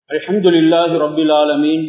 الحمد لله رب العالمين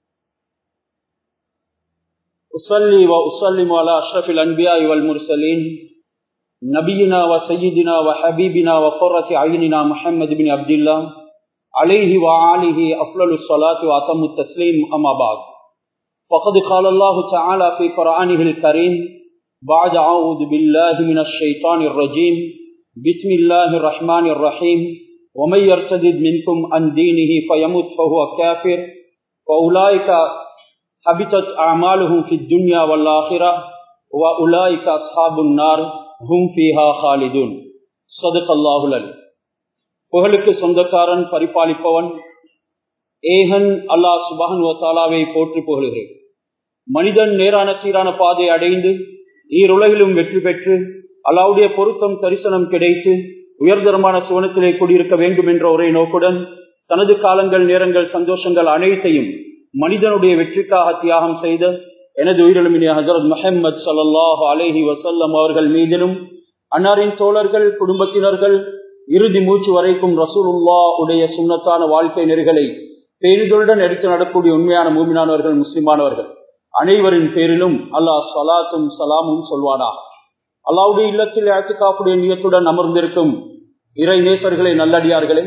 أصلي وأسلم على أشرف الأنبياء والمرسلين نبينا وسيدنا وحبيبنا وقرة عيننا محمد بن عبد الله عليه وعاله أفضل الصلاة وأتم التسليم أما بعد فقد قال الله تعالى في قرآنه الكريم بعد أعوذ بالله من الشيطان الرجيم بسم الله الرحمن الرحيم ومن يرتد منكم عن دينه فيمت فهو كافر فأولئك حبطت أعمالهم في الدنيا والآخرة وأولئك أصحاب النار هم فيها خالدون صدق الله العليم புகழுக்கு சொந்தக்காரன் பரிபாலிப்பவன் ஏகன் அல்லாஹ் சுபஹன் தாலாவை போற்றி புகழுகிறேன் மனிதன் நேரான சீரான பாதை அடைந்து ஈருலகிலும் வெற்றி பெற்று அல்லாவுடைய பொருத்தம் தரிசனம் கிடைத்து உயர்தரமான சுவனத்திலே குடியிருக்க வேண்டும் என்ற ஒரே நோக்குடன் தனது காலங்கள் நேரங்கள் சந்தோஷங்கள் அனைத்தையும் மனிதனுடைய வெற்றிக்காக தியாகம் செய்த எனது உயிரிழமினிய ஹசரத் மஹம்மது சல்லாஹ் அலேஹி வசல்லம் அவர்கள் மீதிலும் அன்னாரின் தோழர்கள் குடும்பத்தினர்கள் இறுதி மூச்சு வரைக்கும் ரசூலுல்லா உடைய சுண்ணத்தான வாழ்க்கை நெறிகளை பேரிதழுடன் எடுத்து நடக்கூடிய உண்மையான மூமினானவர்கள் முஸ்லிமானவர்கள் அனைவரின் பேரிலும் அல்லாஹ் சலாத்தும் சலாமும் சொல்வானா அல்லாவுடைய இல்லத்தில் ஆட்சிக்காப்புடைய நியத்துடன் அமர்ந்திருக்கும் இறை நேசர்களை நல்லடியார்களே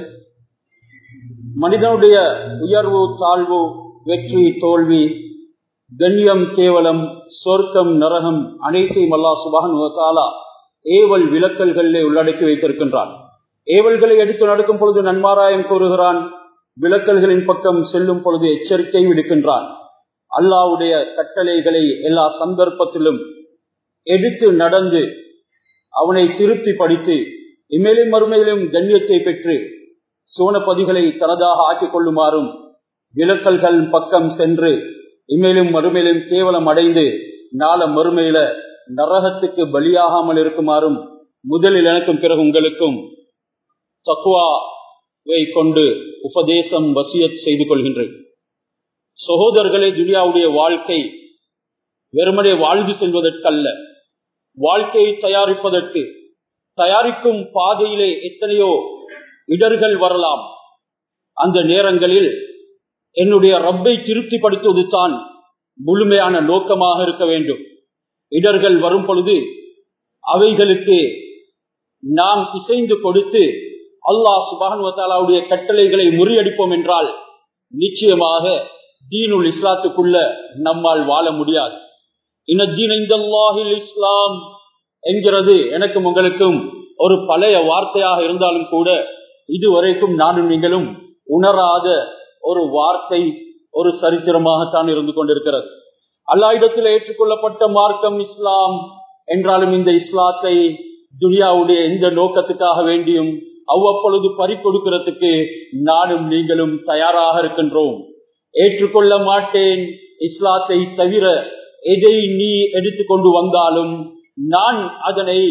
மனிதனுடைய உயர்வு தாழ்வு வெற்றி தோல்வி கண்ணியம் கேவலம் சொர்க்கம் நரகம் அனைத்தையும் அல்லா சுபான் ஏவல் விளக்கல்களிலே உள்ளடக்கி வைத்திருக்கின்றான் ஏவல்களை எடுத்து நடக்கும் பொழுது நன்மாராயம் கூறுகிறான் விளக்கல்களின் பக்கம் செல்லும் பொழுது எச்சரிக்கை விடுக்கின்றான் அல்லாவுடைய கட்டளைகளை எல்லா சந்தர்ப்பத்திலும் எடுத்து நடந்து அவனை திருப்தி படித்து இம்மேலும் மறுமையிலும் கண்ணியத்தை பெற்று சோனப்பதிகளை தனதாக ஆக்கிக் கொள்ளுமாறும் விளக்கல்கள் பக்கம் சென்று இம்மேலும் மறுமையிலும் கேவலம் அடைந்து நாள மறுமையில நரகத்துக்கு பலியாகாமல் இருக்குமாறும் முதலில் எனக்கும் பிறகு உங்களுக்கும் தக்குவாவை கொண்டு உபதேசம் வசியத் செய்து கொள்கின்றேன் சகோதரர்களே துனியாவுடைய வாழ்க்கை வெறுமனே வாழ்ந்து செல்வதற்கல்ல வாழ்க்கையை தயாரிப்பதற்கு தயாரிக்கும் பாதையிலே எத்தனையோ இடர்கள் வரலாம் அந்த நேரங்களில் என்னுடைய ரப்பை திருப்திப்படுத்துவது தான் முழுமையான நோக்கமாக இருக்க வேண்டும் இடர்கள் வரும் பொழுது அவைகளுக்கு நாம் இசைந்து கொடுத்து அல்லாஹ் சுபானுவத்தாலாவுடைய கட்டளைகளை முறியடிப்போம் என்றால் நிச்சயமாக தீனுல் இஸ்லாத்துக்குள்ள நம்மால் வாழ முடியாது இஸ்லாம் என்கிறது எனக்கும் உங்களுக்கும் ஒரு பழைய வார்த்தையாக இருந்தாலும் கூட இதுவரைக்கும் நானும் நீங்களும் உணராத ஒரு வார்த்தை ஒரு சரித்திரமாகத்தான் இருந்து கொண்டிருக்கிறது அல்லா இடத்தில் ஏற்றுக்கொள்ளப்பட்ட மார்க்கம் இஸ்லாம் என்றாலும் இந்த இஸ்லாத்தை துனியாவுடைய எந்த நோக்கத்துக்காக வேண்டியும் அவ்வப்பொழுது பறி கொடுக்கிறதுக்கு நானும் நீங்களும் தயாராக இருக்கின்றோம் ஏற்றுக்கொள்ள மாட்டேன் இஸ்லாத்தை தவிர எதை நீ எடுத்துக்கொண்டு வந்தாலும் நான் அதனை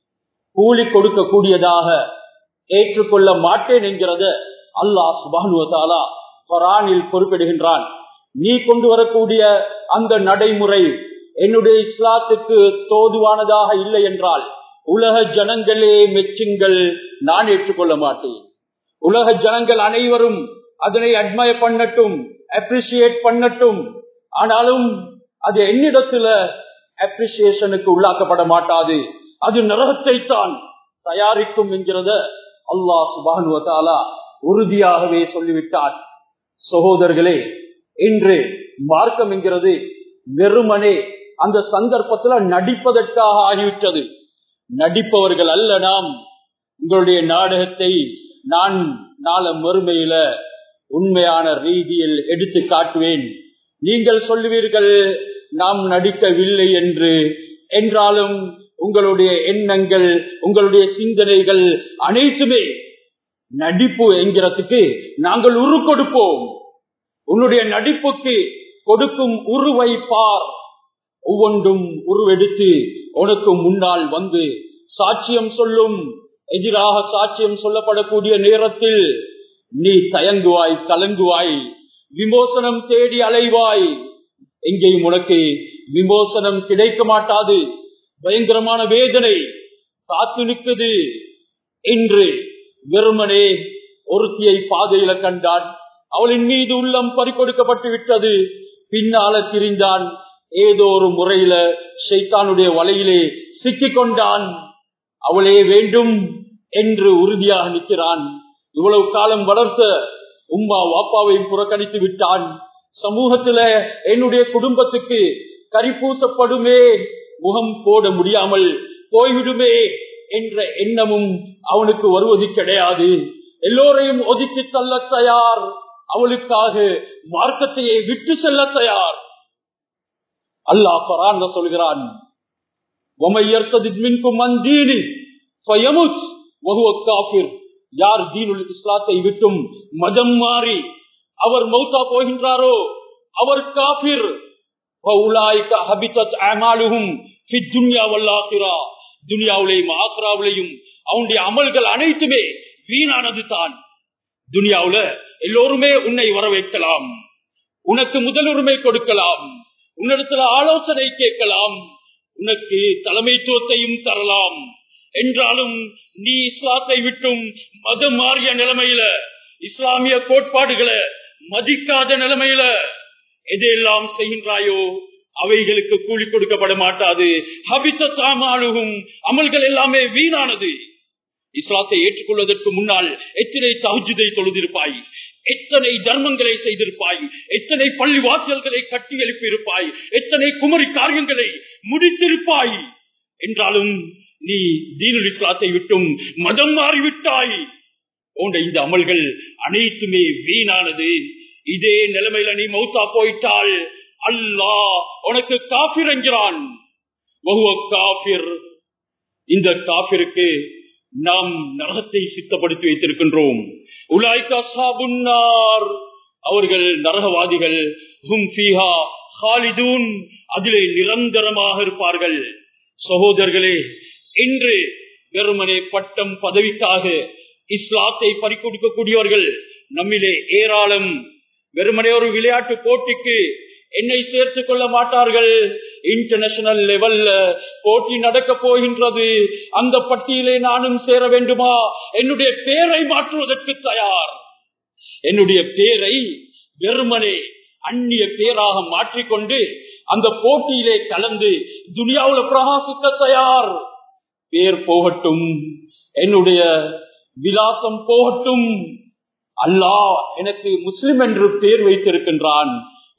கூலி கொடுக்க கூடியதாக ஏற்றுக்கொள்ள மாட்டேன் என்கிறத அல்லாஹ் சுபானுவதாலா குரானில் பொறுப்பிடுகின்றான் நீ கொண்டு வரக்கூடிய அந்த நடைமுறை என்னுடைய இஸ்லாத்துக்கு தோதுவானதாக இல்லை என்றால் உலக ஜனங்களே மெச்சுங்கள் நான் ஏற்றுக்கொள்ள மாட்டேன் உலக ஜனங்கள் அனைவரும் அதனை அட்மயர் பண்ணட்டும் அப்ரிசியேட் பண்ணட்டும் ஆனாலும் அது என்னிடத்துல அப்ரிசியேஷனுக்கு உள்ளாக்கப்பட மாட்டாது அது நரகத்தை தான் தயாரிக்கும் என்கிறத அல்லாஹ் சுபானுவத்தாலா உறுதியாகவே சொல்லிவிட்டார் சகோதரர்களே இன்று மார்க்கம் என்கிறது வெறுமனே அந்த சந்தர்ப்பத்துல நடிப்பதற்காக ஆகிவிட்டது நடிப்பவர்கள் அல்ல நாம் உங்களுடைய நாடகத்தை நான் நாள மறுமையில உண்மையான ரீதியில் எடுத்து காட்டுவேன் நீங்கள் சொல்லுவீர்கள் நாம் நடிக்கவில்லை என்று என்றாலும் உங்களுடைய எண்ணங்கள் உங்களுடைய சிந்தனைகள் அனைத்துமே நடிப்பு என்கிறதுக்கு நாங்கள் உரு கொடுப்போம் உன்னுடைய நடிப்புக்கு கொடுக்கும் உருவை பார் ஒவ்வொன்றும் உருவெடுத்து உனக்கு முன்னால் வந்து சாட்சியம் சொல்லும் எதிராக சாட்சியம் சொல்லப்படக்கூடிய நேரத்தில் நீ தயங்குவாய் கலங்குவாய் விமோசனம் தேடி அலைவாய் எங்கேயும் உனக்கு விமோசனம் கிடைக்க மாட்டாது பயங்கரமான வேதனை காத்து நிற்குது என்று வெறுமனே ஒருத்தியை பாதையில கண்டான் அவளின் மீது உள்ளம் பறிக்கொடுக்கப்பட்டு விட்டது பின்னால திரிந்தான் ஏதோ ஒரு முறையில ஷைத்தானுடைய வலையிலே சிக்கிக் கொண்டான் அவளே வேண்டும் என்று உறுதியாக நிற்கிறான் இவ்வளவு காலம் வளர்த்த உம்மா வாப்பாவை புறக்கணித்து விட்டான் சமூகத்துல என்னுடைய குடும்பத்துக்கு கரிபூசப்படுமே முகம் போட முடியாமல் போய்விடுமே என்ற எண்ணமும் அவனுக்கு வருவது கிடையாது எல்லோரையும் ஒதுக்கி தள்ள தயார் அவளுக்காக மார்க்கத்தையே விட்டு செல்ல தயார் அல்லாஹ் பரான் சொல்கிறான் யார் தீனுல் இஸ்லாத்தை விட்டும் மதம் மாறி அவர் மௌத்தா போகின்றாரோ அவர் காபிர் துனியாவிலையும் ஆக்ராவிலையும் அவனுடைய அமல்கள் அனைத்துமே வீணானது தான் துனியாவுல எல்லோருமே உன்னை வரவேற்கலாம் உனக்கு முதலுரிமை கொடுக்கலாம் உன்னிடத்துல ஆலோசனை கேட்கலாம் உனக்கு தலைமைத்துவத்தையும் தரலாம் என்றாலும் நீ இஸ்லாத்தை விட்டும் மதம் மாறிய நிலைமையில இஸ்லாமிய கோட்பாடுகளை மதிக்காத நிலைமையில எதையெல்லாம் செய்கின்றாயோ அவைகளுக்கு கூலி கொடுக்கப்பட மாட்டாது ஹபித்தாமாலுகும் அமல்கள் எல்லாமே வீணானது இஸ்லாத்தை ஏற்றுக்கொள்வதற்கு முன்னால் எத்தனை தகுஜுதை தொழுதிருப்பாய் எத்தனை தர்மங்களை செய்திருப்பாய் எத்தனை பள்ளி வாசல்களை கட்டி எழுப்பியிருப்பாய் எத்தனை குமரி காரியங்களை முடித்திருப்பாய் என்றாலும் நீ தீனுல் இஸ்லாத்தை விட்டும் மதம் மாறிவிட்டாய் போன்ற இந்த அமல்கள் அனைத்துமே வீணானது இதே நிலைமையில நீ மௌத்தா போயிட்டால் அல்லாஹ் உனக்கு காபிர் என்கிறான் காபிர் இந்த காபிருக்கு நாம் நரகத்தை சித்தப்படுத்தி வைத்திருக்கின்றோம் உலாய்கா சாபுன்னார் அவர்கள் நரகவாதிகள் ஹும் ஃபீஹா ஹாலிதூன் அதிலே நிரந்தரமாக இருப்பார்கள் சகோதரர்களே இன்று வெறுமனே பட்டம் பதவிக்காக இஸ்லாத்தை பறிக்கொடுக்கக்கூடியவர்கள் நம்மிலே ஏராளம் வெறுமனே ஒரு விளையாட்டு போட்டிக்கு என்னை சேர்த்துக் கொள்ள மாட்டார்கள் இன்டர்நேஷனல் லெவல்ல போட்டி நடக்க போகின்றது அந்த பட்டியலை நானும் சேர வேண்டுமா என்னுடைய பேரை மாற்றுவதற்கு தயார் என்னுடைய பேரை வெறுமனே அந்நிய பேராக மாற்றிக்கொண்டு அந்த போட்டியிலே கலந்து துனியாவுல பிரகாசிக்க தயார் பேர் போகட்டும் என்னுடைய விலாசம் போகட்டும் அல்லாஹ் எனக்கு முஸ்லிம் என்று பேர் வைத்திருக்கின்றான்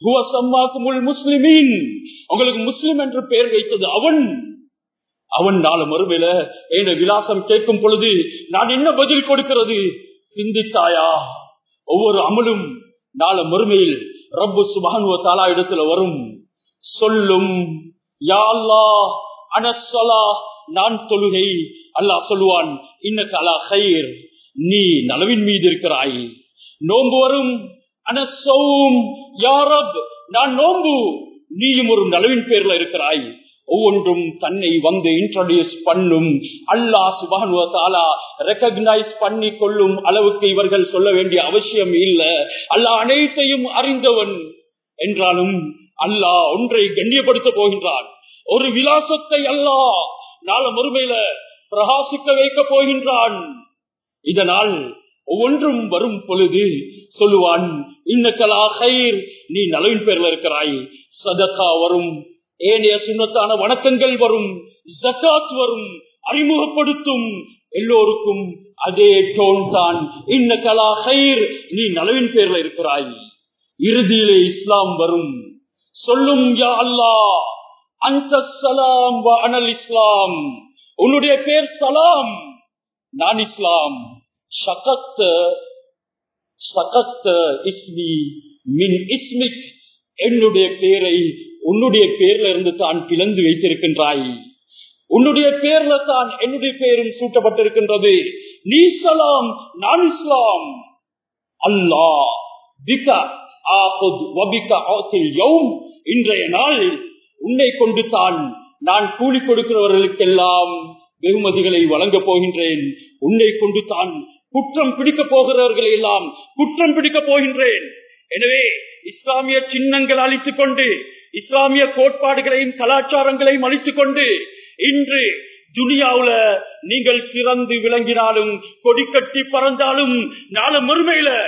முஸ்லிமின் உங்களுக்கு முஸ்லிம் என்று பெயர் வைத்தது அவன் அவன் நாலு மறுமையில என் விலாசம் கேட்கும் பொழுது நான் என்ன பதில் கொடுக்கிறது சிந்தித்தாயா ஒவ்வொரு அமலும் நாலு மறுமையில் ரப்பு சுபானுவ தாலா இடத்துல வரும் சொல்லும் யா அல்லா அனசலா நான் தொழுகை அல்லாஹ் சொல்லுவான் இன்னக்கு அலா ஹைர் நீ நலவின் மீது இருக்கிறாய் நோன்பு வரும் அனசவும் யாரப் நான் நோன்பு நீயும் ஒரு நலவின் பேர்ல இருக்கிறாய் ஒவ்வொன்றும் தன்னை வந்து இன்ட்ரோடியூஸ் பண்ணும் அல்லா சுபானுவத்தாலா ரெக்கக்னைஸ் பண்ணி கொள்ளும் அளவுக்கு இவர்கள் சொல்ல வேண்டிய அவசியம் இல்ல அல்லா அனைத்தையும் அறிந்தவன் என்றாலும் அல்லாஹ் ஒன்றை கண்ணியப்படுத்த போகின்றான் ஒரு விலாசத்தை அல்லா நாள மறுமையில பிரகாசிக்க வைக்க போகின்றான் இதனால் ஒவ்வொன்றும் வரும் பொழுது சொல்லுவான் இன்னக்கலா கயிர் நீ நலவின் பேர்ல இருக்கிறாய் சதக்கா வரும் ஏனைய சுண்ணத்தான வணக்கங்கள் வரும் ஜக்காத் வரும் அறிமுகப்படுத்தும் எல்லோருக்கும் அதே டோன் தான் இன்னக்கலா கயிர் நீ நலவின் பேர்ல இருக்கிறாய் இறுதியிலே இஸ்லாம் வரும் சொல்லும் யா அல்லா அந்த சலாம் அனல் இஸ்லாம் உன்னுடைய பேர் சலாம் நான் இஸ்லாம் சகத்த சகத்த இஸ்மி மின் இஸ்மிக் என்னுடைய பேரை உன்னுடைய பேர்ல இருந்து தான் பிளந்து வைத்திருக்கின்றாய் உன்னுடைய பேர்ல தான் என்னுடைய பேரும் சூட்டப்பட்டிருக்கின்றது நீ சலாம் நான் இஸ்லாம் அல்லாஹ் இன்றைய நாள் உன்னை கொண்டு தான் நான் கூலி கொடுக்கிறவர்களுக்கெல்லாம் வெகுமதிகளை வழங்கப் போகின்றேன் உன்னை கொண்டு தான் குற்றம் பிடிக்க போகிறவர்களை எல்லாம் குற்றம் பிடிக்க போகின்றேன் எனவே இஸ்லாமிய சின்னங்கள் அழித்துக் கொண்டு இஸ்லாமிய கோட்பாடுகளையும் கலாச்சாரங்களையும் அழித்துக் கொண்டு இன்று துனியாவுல நீங்கள் சிறந்து விளங்கினாலும் கொடி கட்டி பறந்தாலும் நாள மறுமையில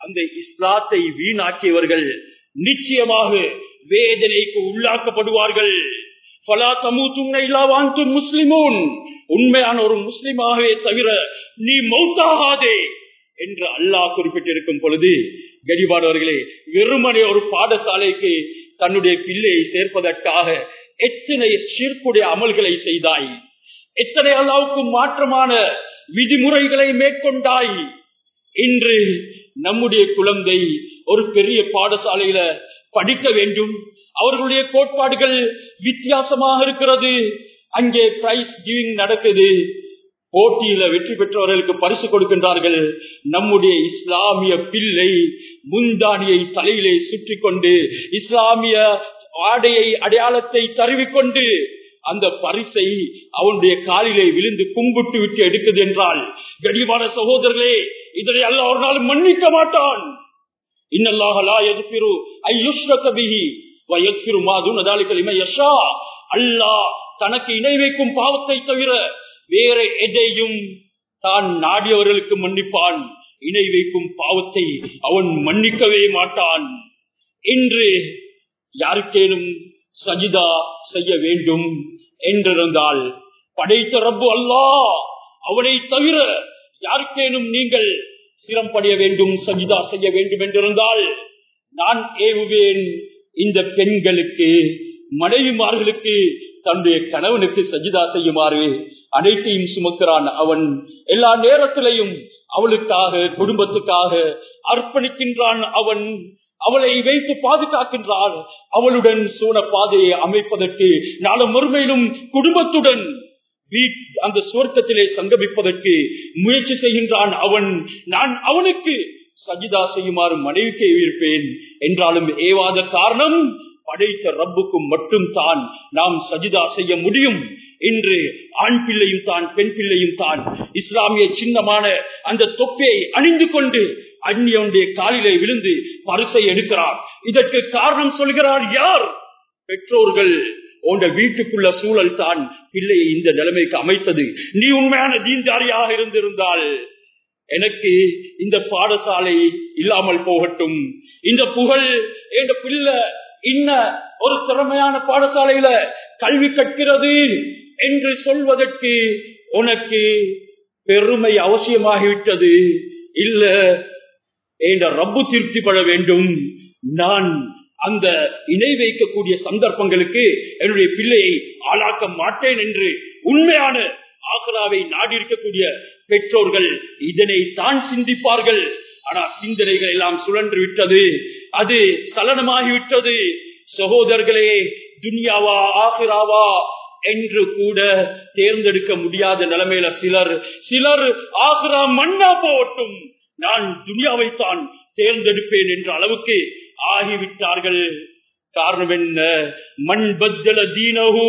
அந்த இஸ்லாத்தை வீணாக்கியவர்கள் நிச்சயமாக வேதனைக்கு உள்ளாக்கப்படுவார்கள் பலா சமூத்தும் முஸ்லிமூன் உண்மையான ஒரு முஸ்லிமாகவே தவிர நீ மௌத்தாகாதே என்று அல்லாஹ் குறிப்பிட்டிருக்கும் பொழுது கரிபானவர்களே வெறுமனே ஒரு பாடசாலைக்கு தன்னுடைய பிள்ளையை சேர்ப்பதற்காக எத்தனை சீர்குடைய அமல்களை செய்தாய் எத்தனை அல்லாவுக்கு மாற்றமான விதிமுறைகளை மேற்கொண்டாய் இன்று நம்முடைய குழந்தை ஒரு பெரிய பாடசாலையில படிக்க வேண்டும் அவர்களுடைய கோட்பாடுகள் வித்தியாசமாக இருக்கிறது அங்கே பிரைஸ் கிவிங் நடக்குது போட்டியில வெற்றி பெற்றவர்களுக்கு பரிசு கொடுக்கின்றார்கள் நம்முடைய இஸ்லாமிய பிள்ளை முந்தானியை தலையிலே சுற்றி கொண்டு இஸ்லாமிய ஆடையை அடையாளத்தை தருவிக்கொண்டு அந்த பரிசை அவனுடைய காலிலே விழுந்து கும்பிட்டு விட்டு எடுக்குது என்றால் கடிவான சகோதரர்களே இதனை அல்ல ஒரு நாள் மன்னிக்க மாட்டான் இன்னல்லாஹலா எதிர்ப்பிரு ஐயுஷ்ரகபிஹி வயத்திரு மாதுன் அதாலிகளிமை யஷா அல்லாஹ் தனக்கு இணை வைக்கும் பாவத்தை தவிர வேற எதையும் தான் நாடியவர்களுக்கு மன்னிப்பான் இணை வைக்கும் பாவத்தை அவன் மன்னிக்கவே மாட்டான் இன்று யாருக்கேனும் சஜிதா செய்ய வேண்டும் என்றிருந்தால் படைத்த ரப்பு அல்லா அவனை தவிர யாருக்கேனும் நீங்கள் சிரம்படைய வேண்டும் சஜிதா செய்ய வேண்டும் என்றிருந்தால் நான் ஏவுவேன் இந்த பெண்களுக்கு மனைவிமார்களுக்கு தன்னுடைய கணவனுக்கு சஜிதா செய்யுமாறு அனைத்தையும் சுமக்கிறான் அவன் எல்லா நேரத்திலையும் அவளுக்காக குடும்பத்துக்காக அர்ப்பணிக்கின்றான் அவன் அவளை வைத்து பாதுகாக்கின்றான் அவளுடன் சூன பாதையை அமைப்பதற்கு நாளும் மறுமையிலும் குடும்பத்துடன் அந்த சுவர்க்கத்திலே சங்கமிப்பதற்கு முயற்சி செய்கின்றான் அவன் நான் அவனுக்கு சஜிதா செய்யுமாறு மனைவிக்கு இருப்பேன் என்றாலும் ஏவாத காரணம் படைத்த ரப்புக்கும் மட்டும் தான் நாம் சஜிதா செய்ய முடியும் இன்று ஆண் பிள்ளையும் தான் பெண் பிள்ளையும் தான் இஸ்லாமிய சின்னமான அந்த தொப்பியை அணிந்து கொண்டு அந்நியனுடைய காலிலே விழுந்து பரிசை எடுக்கிறார் இதற்கு காரணம் சொல்கிறார் யார் பெற்றோர்கள் உண்ட வீட்டுக்குள்ள சூழல் தான் பிள்ளையை இந்த நிலைமைக்கு அமைத்தது நீ உண்மையான தீன்தாரியாக இருந்திருந்தால் எனக்கு இந்த பாடசாலை இல்லாமல் போகட்டும் இந்த புகழ் என்ற பிள்ளை இன்ன ஒரு திறமையான பாடசாலையில கல்வி கற்கிறது என்று சொல்வதற்கு உனக்கு பெருமை அவசியமாகிவிட்டது இல்ல என்ற ரப்பு திருப்திப்பட வேண்டும் நான் அந்த இணை வைக்கக்கூடிய சந்தர்ப்பங்களுக்கு என்னுடைய பிள்ளையை ஆளாக்க மாட்டேன் என்று உண்மையான ஆக்ராவை நாடி இருக்கக்கூடிய பெற்றோர்கள் இதனை தான் சிந்திப்பார்கள் ஆனா சிந்தனைகள் எல்லாம் சுழன்று விட்டது அது சலனமாகிவிட்டது சகோதரர்களே துன்யாவா ஆகிராவா என்று கூட தேர்ந்தெடுக்க முடியாத நிலைமையில சிலர் சிலர் ஆகிரா மண்ணா போகட்டும் நான் துனியாவை தான் தேர்ந்தெடுப்பேன் என்ற அளவுக்கு ஆகிவிட்டார்கள் காரணம் என்ன மண் பத்தல தீனஹு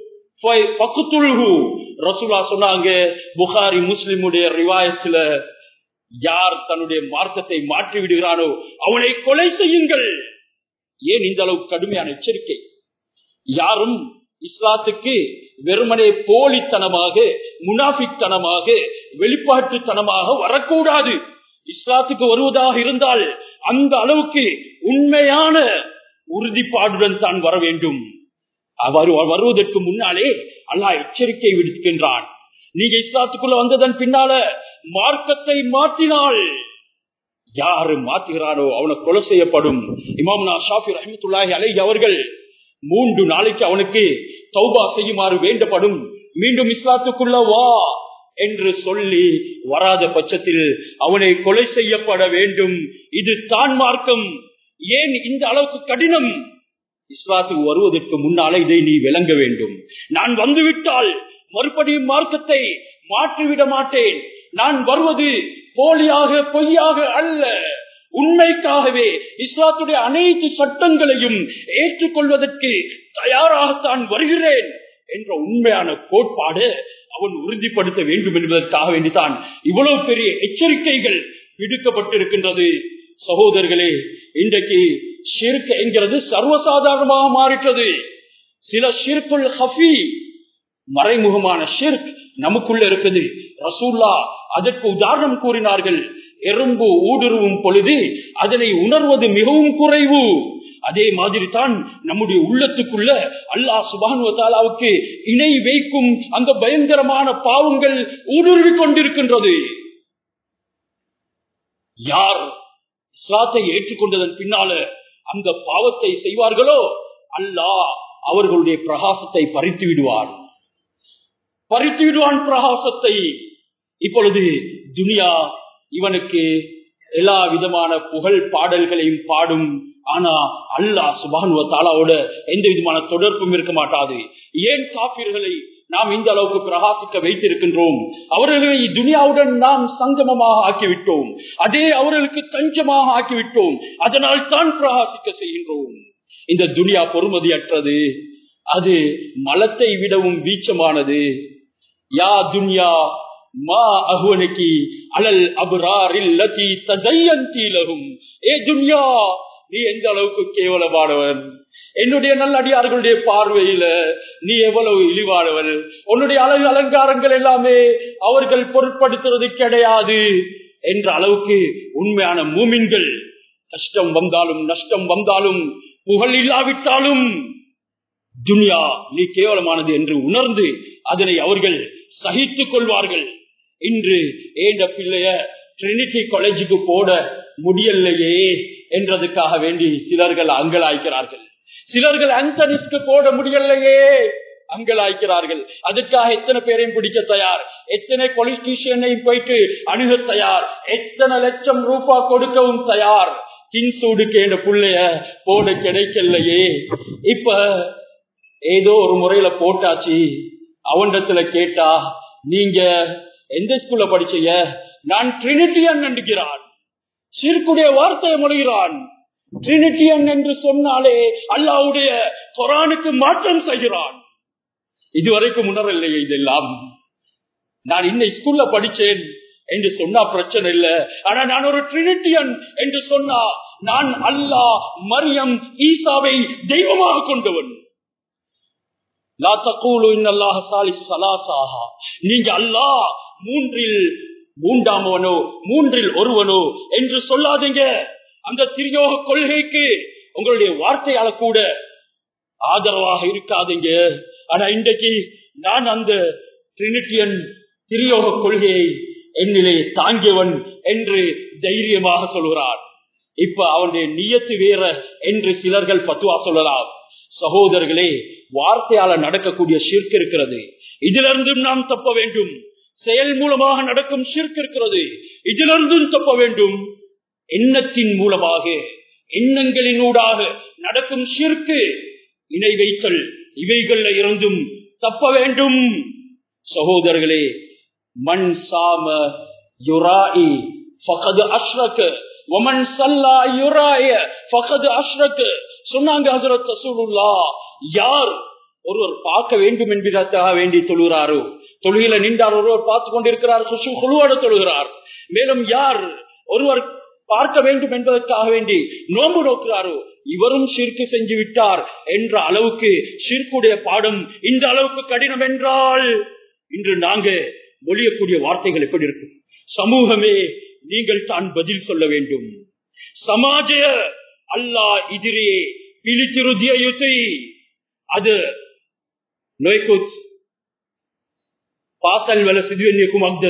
ரசூலா சொன்னாங்க புகாரி முஸ்லிமுடைய ரிவாயத்துல யார் தன்னுடைய மார்க்கத்தை மாற்றி விடுகிறானோ அவனை கொலை செய்யுங்கள் ஏன் இந்த அளவு கடுமையான எச்சரிக்கை யாரும் இஸ்லாத்துக்கு வெறுமனே போலித்தனமாக முனாஃபித்தனமாக வெளிப்பாட்டுத்தனமாக வரக்கூடாது இஸ்லாத்துக்கு வருவதாக இருந்தால் அந்த அளவுக்கு உண்மையான உறுதிப்பாடுடன் தான் வர வேண்டும் அவர் வருவதற்கு முன்னாலே அல்லாஹ் எச்சரிக்கை விடுக்கின்றான் நீங்க இஸ்லாத்துக்குள்ள வந்ததன் பின்னால மார்க்கத்தை மாற்றினால் யாரு மாற்றுகிறாரோ அவனை கொலை செய்யப்படும் இமாம்னா ஷாஃபி ரஹமத்துல்லாஹி அலை அவர்கள் மூன்று நாளைக்கு அவனுக்கு தௌபா செய்யுமாறு வேண்டப்படும் மீண்டும் இஸ்லாத்துக்குள்ள வா என்று சொல்லி வராத பட்சத்தில் அவனை கொலை செய்யப்பட வேண்டும் இது தான் மார்க்கம் ஏன் இந்த அளவுக்கு கடினம் இஸ்லாத்துக்கு வருவதற்கு முன்னாலே இதை நீ விளங்க வேண்டும் நான் வந்துவிட்டால் மறுபடியும் மார்க்கத்தை மாற்றிவிட மாட்டேன் நான் வருவது போலியாக பொய்யாக அல்ல உண்மைக்காகவே இஸ்லாத்துடைய அனைத்து சட்டங்களையும் ஏற்றுக்கொள்வதற்கு தயாராகத்தான் வருகிறேன் என்ற உண்மையான கோட்பாடு அவன் உறுதிப்படுத்த வேண்டும் என்பதற்காக வேண்டித்தான் இவ்வளவு பெரிய எச்சரிக்கைகள் விடுக்கப்பட்டிருக்கின்றது சகோதரர்களே இன்றைக்கு ஷிர்க் என்கிறது சர்வசாதாரணமாக மாறிட்டது சில ஷிர்குல் ஹஃபி மறைமுகமான ஷிர்க் நமக்குள்ள இருக்குது ரசூல்லா அதற்கு உதாரணம் கூறினார்கள் எறும்பு ஊடுருவும் பொழுது அதனை உணர்வது மிகவும் குறைவு அதே மாதிரி தான் நம்முடைய உள்ளத்துக்குள்ள அல்லாஹ் சுபானுவத்தாலாவுக்கு இணை வைக்கும் அந்த பயங்கரமான பாவங்கள் ஊடுருவி கொண்டிருக்கின்றது யார் இஸ்லாத்தை ஏற்றுக்கொண்டதன் பின்னால அந்த பாவத்தை செய்வார்களோ அல்லாஹ் அவர்களுடைய பிரகாசத்தை பறித்து விடுவார் பறித்து விடுவான் பிரகாசத்தை இப்பொழுது துனியா இவனுக்கு எல்லா விதமான புகழ் பாடல்களையும் பாடும் ஆனா அல்லாஹ் சுபானுவ தாலாவோட எந்த விதமான தொடர்பும் இருக்க மாட்டாது ஏன் காப்பீர்களை நாம் இந்த அளவுக்கு பிரகாசிக்க வைத்திருக்கின்றோம் அவர்களை துனியாவுடன் நாம் சங்கமமாக ஆக்கிவிட்டோம் அதே அவர்களுக்கு தஞ்சமாக ஆக்கிவிட்டோம் அதனால் தான் பிரகாசிக்க செய்கின்றோம் இந்த துனியா பொறுமதியற்றது அது மலத்தை விடவும் வீச்சமானது யா துன்யா மா அகுவனுக்கு அலல் அபுராரில் லதி ததையந்தீலகும் ஏ துன்யா நீ எந்த அளவுக்கு கேவலமானவன் என்னுடைய நல்லடியார்களுடைய பார்வையில நீ எவ்வளவு இழிவானவன் உன்னுடைய அழகு அலங்காரங்கள் எல்லாமே அவர்கள் பொருட்படுத்துறது கிடையாது என்ற அளவுக்கு உண்மையான மூமின்கள் கஷ்டம் வந்தாலும் நஷ்டம் வந்தாலும் புகழ் இல்லாவிட்டாலும் துனியா நீ கேவலமானது என்று உணர்ந்து அதனை அவர்கள் சகித்துக் கொள்வார்கள் இன்று ஏண்ட பிள்ளைய ட்ரினிட்டி காலேஜுக்கு போட முடியலையே என்றதுக்காக வேண்டி சிலர்கள் அங்கலாய்க்கிறார்கள் சிலர்கள் அந்தனிஸ்க்கு போட முடியலையே அங்கலாய்க்கிறார்கள் அதுக்காக எத்தனை பேரையும் பிடிக்க தயார் எத்தனை போலீஸ் ஸ்டேஷனையும் போயிட்டு அணுக தயார் எத்தனை லட்சம் ரூபாய் கொடுக்கவும் தயார் கின்சூடுக்கு என்ற புள்ளைய போட கிடைக்கலையே இப்ப ஏதோ ஒரு முறையில போட்டாச்சு அவனிடத்துல கேட்டா நீங்க எந்த ஸ்கூல்ல படிச்சீங்க நான் ட்ரினிட்டியன் நண்டுகிறான் சிறுக்குடைய வார்த்தையை மொழிகிறான் ட்ரினிட்டியன் என்று சொன்னாலே அல்லாவுடைய கொரானுக்கு மாற்றம் செய்கிறான் இதுவரைக்கும் உணரவில்லையே இதெல்லாம் நான் இந்த ஸ்கூல்ல படிச்சேன் என்று சொன்னா பிரச்சனை இல்ல ஆனா நான் ஒரு ட்ரினிட்டியன் என்று சொன்னா நான் அல்லாஹ் மரியம் ஈசாவை தெய்வமாக கொண்டவன் நீங்க அல்லாஹ் மூன்றில் மூன்றாமவனோ மூன்றில் ஒருவனோ என்று சொல்லாதீங்க அந்த திரியோக கொள்கைக்கு உங்களுடைய வார்த்தையால கூட ஆதரவாக இருக்காதீங்க ஆனா இன்றைக்கு நான் அந்த டிரினிட்டியன் திரியோக கொள்கையை என்னிலே தாங்கியவன் என்று தைரியமாக சொல்கிறான் இப்ப அவனுடைய நியத்து வேற என்று சிலர்கள் பத்துவா சொல்லலாம் சகோதரர்களே வார்த்தையால நடக்கக்கூடிய ஷிர்க் இருக்கிறது இதிலிருந்தும் நாம் தப்ப வேண்டும் செயல் மூலமாக நடக்கும் ஷிர்க் இருக்கிறது இதிலிருந்தும் தப்ப வேண்டும் எண்ணத்தின் மூலமாக எண்ணங்களினூடாக நடக்கும் ஷிர்க்கு இணை வைத்தல் இவைகள்ல இருந்தும் தப்ப வேண்டும் சகோதரர்களே மண் சாம யுராயி ஃபகது அஷ்ரக ஒமன் சல்லா யுராய ஃபகது அஷ்ரக சொன்னாங்க ஹசரத் ரசூலுல்லா யார் ஒருவர் பார்க்க வேண்டும் என்பதற்காக வேண்டி தொழுகிறாரோ தொழுகையில நின்றார் ஒருவர் பார்த்து கொண்டிருக்கிறார் குசு குழுவோட தொழுகிறார் மேலும் யார் ஒருவர் பார்க்க வேண்டும் என்பதற்காக வேண்டி நோன்பு நோக்கிறாரோ இவரும் சிற்கு செஞ்சு விட்டார் என்ற அளவுக்கு சிற்குடைய பாடம் இந்த அளவுக்கு கடினம் என்றால் இன்று நாங்க மொழியக்கூடிய வார்த்தைகள் எப்படி இருக்கும் சமூகமே நீங்கள் தான் பதில் சொல்ல வேண்டும் சமாஜ அல்லாஹ் எதிரே பிழித்திருதிய யுத்தை அது නොයකුත් පාසල් වල සිදුවෙන්නේ කුමක්ද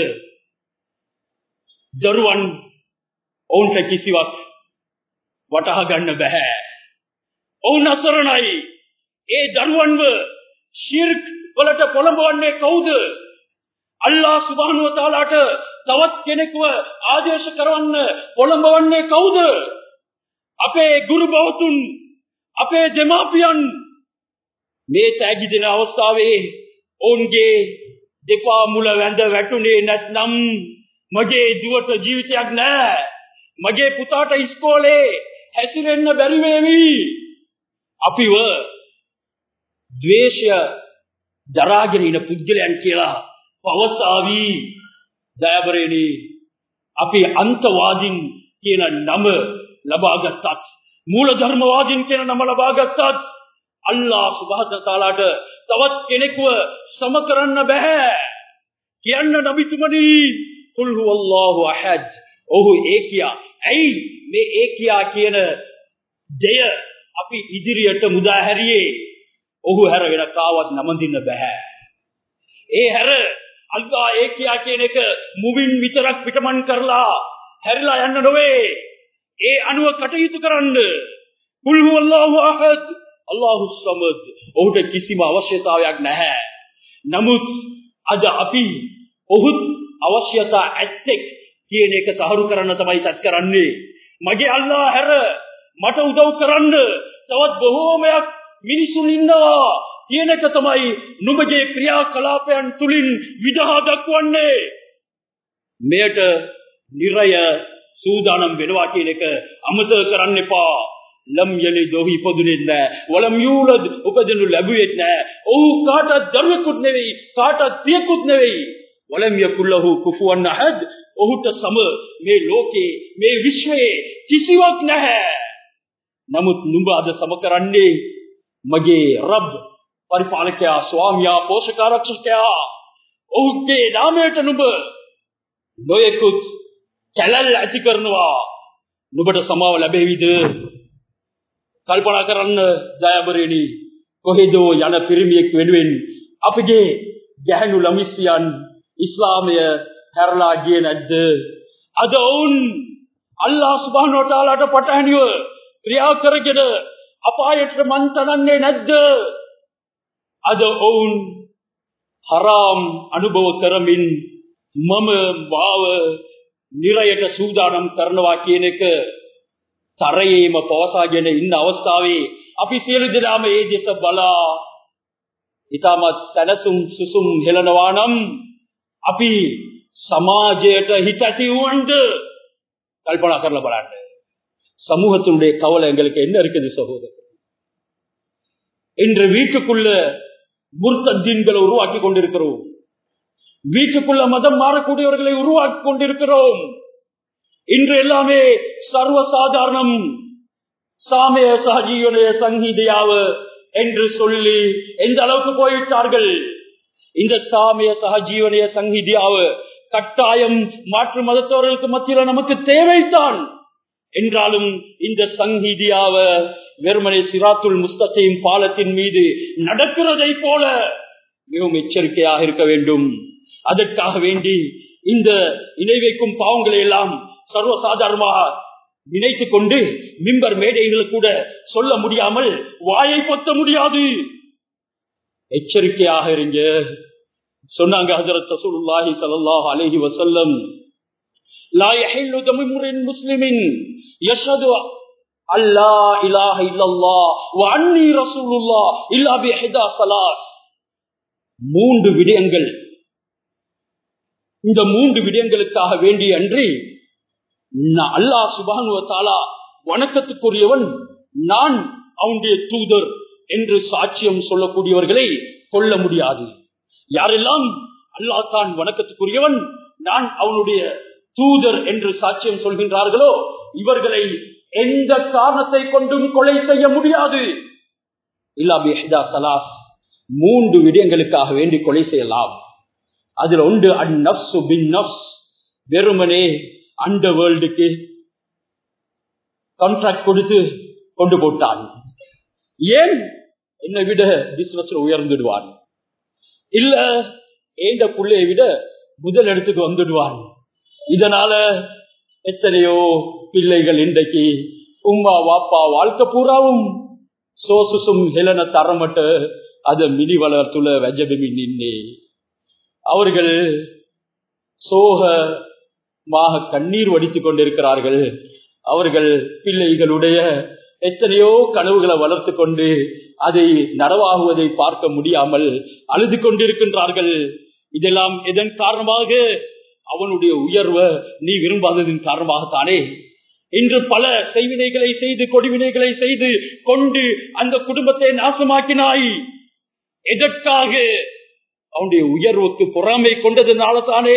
දරුවන් ඔවුන්ට කිසිවක් වටහා ගන්න බෑ ඔවුන් අසරණයි ඒ දරුවන්ව ශිර්ක් වලට පොළඹවන්නේ කවුද අල්ලා සුබානුව තාලාට තවත් කෙනෙකුව ආදේශ කරවන්න පොළඹවන්නේ කවුද අපේ ගුරු බෞතුන් අපේ දෙමාපියන් මේ තෑගි දෙන අවස්ථාවේ ඔවුන්ගේ දෙපා මුල වැඳ වැටුනේ නැත්නම් මගේ දුවට ජීවිතයක් නෑ මගේ පුතාට ඉස්කෝලේ හැසිරෙන්න බැරි වේවි අපිව ද්වේෂය දරාගෙන ඉන පුද්ගලයන් කියලා පවසාවි දයබරේනි අපි අන්තවාදීන් කියන නම ලබා ගත්තත් මූල ධර්මවාදීන් කියන නම ලබා ගත්තත් අල්ලා සුභාත තාලාට තවත් කෙනෙකුව සම කරන්න බෑ කියන්න නබිතුමනි කුල් හුවල්ලාහු අහද් ඔහු ඒකයා ඇයි මේ ඒකයා කියන දෙය අපි ඉදිරියට මුදා හැරියේ ඔහු හැර වෙන කාවත් නමඳින්න බෑ ඒ හැර අල්ලා ඒකයා කියන එක මුවින් විතරක් පිටමන් කරලා හැරිලා යන්න නොවේ ඒ අනුව කටයුතු කරන්න කුල්හු අල්ලාහු අහද් අල්ලාහු සමද් ඔහුට කිසිම අවශ්‍යතාවයක් නැහැ නමුත් අද අපි ඔහුත් අවශ්‍යතා ඇත්තෙක් කියන එක තහරු කරන්න තමයි තත් කරන්නේ මගේ අල්ලා හැර මට උදව් කරන්න තවත් බොහෝමයක් මිනිසුන් ඉන්නවා කියන එක තමයි නුඹගේ ක්‍රියාකලාපයන් තුලින් විදහා දක්වන්නේ මෙයට නිරය සූදානම් වෙනවා කියන එක අමතක කරන්න එපා ලම් යලි දොහි ඉපදුනේ නැහැ වලම් යූලද් උපදිනු ලැබුවෙත් නැහැ ඔහු කාටත් දරුවෙකුත් නෙවෙයි කාටත් පියෙකුත් නෙවෙයි වලම් යකුල්ලහු කුෆුවන් අහද් ඔහුට සම මේ ලෝකේ මේ විශ්වයේ කිසිවක් නැහැ නමුත් නුඹ අද සම කරන්නේ මගේ රබ් පරිපාලකයා ස්වාමියා පෝෂකාරක්ෂකයා ඔහුගේ නාමයට නුඹ නොයෙකුත් කැලල් ඇති කරනවා නුඹට සමාව ලැබෙවිද කල්පනා කරන්න දයාබරේනි කොහෙදෝ යන පිරිමියෙක් වෙනුවෙන් අපගේ ගැහැණු ළමිස්සියන් ඉස්ලාමය හැරලා ගියේ නැද්ද අද ඔවුන් අල්ලාහ් සුබ්හානහු වතාලාට පටහැනිව ක්‍රියා කරගෙන අපායට මන් තනන්නේ නැද්ද අද ඔවුන් හරාම් අනුභව කරමින් මම වාව නිරයට සූදානම් කරනවා කියන එක තරයේම පවසාගෙන ඉන්න අවස්ථාවේ අපි සියලු දෙනාම ඒ දෙස බලා ඊටමත් සැනසුම් සුසුම් හෙලනවා නම් අපි சமாஜයට හිත ඇති වුණද கல்பனா කරලා බලන්න சமூகத்தினுடைய கவலை எங்களுக்கு என்ன இருக்குது சகோதரர் இன்று வீட்டுக்குள்ள முர்த்தீன்களை உருவாக்கி கொண்டிருக்கிறோம் வீட்டுக்குள்ள மதம் மாறக்கூடியவர்களை உருவாக்கி கொண்டிருக்கிறோம் இன்று எல்லாமே சர்வசாதாரணம் சாமய சஹஜீவனைய சங்கீதையாவ என்று சொல்லி எந்த அளவுக்கு போய்விட்டார்கள் இந்த சாமிய சகஜீவனைய சங்கீதியாவ கட்டாயம் மாற்று மதத்தவர்களுக்கு மத்தியில நமக்கு தேவைத்தான் என்றாலும் இந்த சங்கீதியாவ வெறுமனை சிராத்துல் முஸ்தத்தையும் பாலத்தின் மீது நடக்கிறதை போல மிகவும் எச்சரிக்கையாக இருக்க வேண்டும் அதற்காக வேண்டி இந்த இணை வைக்கும் பாவங்களை எல்லாம் சர்வசாதாரணமாக நினைத்துக் கொண்டு மிம்பர் மேடைகள் கூட சொல்ல முடியாமல் வாயை பொத்த முடியாது எச்சரிக்கையாக இருங்க சொன்னாங்க ஹஜரத் ரசூலுல்லாஹி ஸல்லல்லாஹு அலைஹி வஸல்லம் லா யஹில்லு தமு இம்ரின் முஸ்லிமின் யஷ்ஹது அல்லா இலாஹ இல்லல்லாஹ் வ அன்னி ரசூலுல்லாஹ் இல்லா பி இஹ்தா ஸலாத் மூன்று விடயங்கள் இந்த மூன்று விடயங்களுக்காக வேண்டி அன்றி அல்லாஹ் சுபானுவ தாலா வணக்கத்துக்குரியவன் நான் அவனுடைய தூதர் என்று சாட்சியம் சொல்லக்கூடியவர்களை கொல்ல முடியாது யாரெல்லாம் அல்லாஹ் தான் வணக்கத்துக்குரியவன் நான் அவனுடைய தூதர் என்று சாட்சியம் சொல்கின்றார்களோ இவர்களை எந்த காரணத்தை கொண்டும் கொலை செய்ய முடியாது மூன்று விடயங்களுக்காக வேண்டி கொலை செய்யலாம் அதுல ஒன்று அந்நப்சு பின் நப்ஸ் வெறுமனே அந்த வேர்ல்டுக்கு கான்ட்ராக்ட் கொடுத்து கொண்டு போட்டான் ஏன் என்னை விட பிசினஸ் உயர்ந்துடுவான் இல்ல ஏந்த புள்ளையை விட முதல் இடத்துக்கு வந்துடுவான் இதனால எத்தனையோ பிள்ளைகள் இன்றைக்கு உமா வாப்பா வாழ்க்கை பூராவும் சோசுசும் ஹெலன தரமட்டு அத மினி வளர்த்துல வெஜபமி நின்னே அவர்கள் சோகமாக கண்ணீர் வடித்துக் கொண்டிருக்கிறார்கள் அவர்கள் பிள்ளைகளுடைய எத்தனையோ கனவுகளை வளர்த்து கொண்டு அதை நனவாகுவதை பார்க்க முடியாமல் அழுது கொண்டிருக்கின்றார்கள் இதெல்லாம் எதன் காரணமாக அவனுடைய உயர்வை நீ விரும்பாததின் காரணமாகத்தானே இன்று பல செய்வினைகளை செய்து கொடிவினைகளை செய்து கொண்டு அந்த குடும்பத்தை நாசமாக்கினாய் எதற்காக அவனுடைய உயர்வுக்கு பொறாமை கொண்டதுனால தானே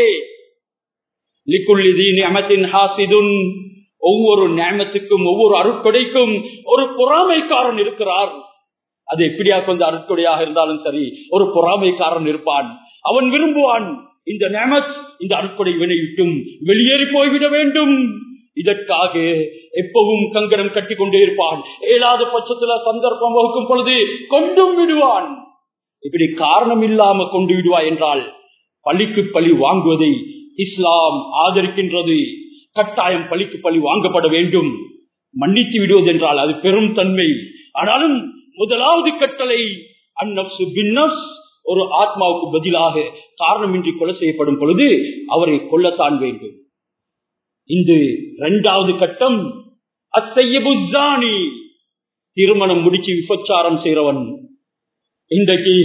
ஒவ்வொரு நியமத்துக்கும் ஒவ்வொரு அருட்கொடைக்கும் ஒரு பொறாமைக்காரன் இருக்கிறார் அது எப்படியா கொஞ்சம் அருட்கொடையாக இருந்தாலும் சரி ஒரு பொறாமைக்காரன் இருப்பான் அவன் விரும்புவான் இந்த நேமத் இந்த அருட்கொடை வினை விட்டும் வெளியேறி போய்விட வேண்டும் இதற்காக எப்பவும் கங்கணம் கட்டி கொண்டே இருப்பான் ஏழாத பட்சத்துல சந்தர்ப்பம் வகுக்கும் பொழுது கொண்டும் விடுவான் இப்படி காரணம் இல்லாம கொண்டு விடுவா என்றால் பழிக்கு பழி வாங்குவதை இஸ்லாம் ஆதரிக்கின்றது கட்டாயம் பழிக்கு பழி வாங்கப்பட வேண்டும் மன்னித்து விடுவது என்றால் அது பெரும் தன்மை ஆனாலும் முதலாவது கட்டளை அந்நப்சு பின்னஸ் ஒரு ஆத்மாவுக்கு பதிலாக காரணமின்றி கொலை செய்யப்படும் பொழுது அவரை கொல்லத்தான் வேண்டும் இந்த இரண்டாவது கட்டம் அசையபுஜானி திருமணம் முடிச்சு விபச்சாரம் செய்யறவன் இன்றைக்கு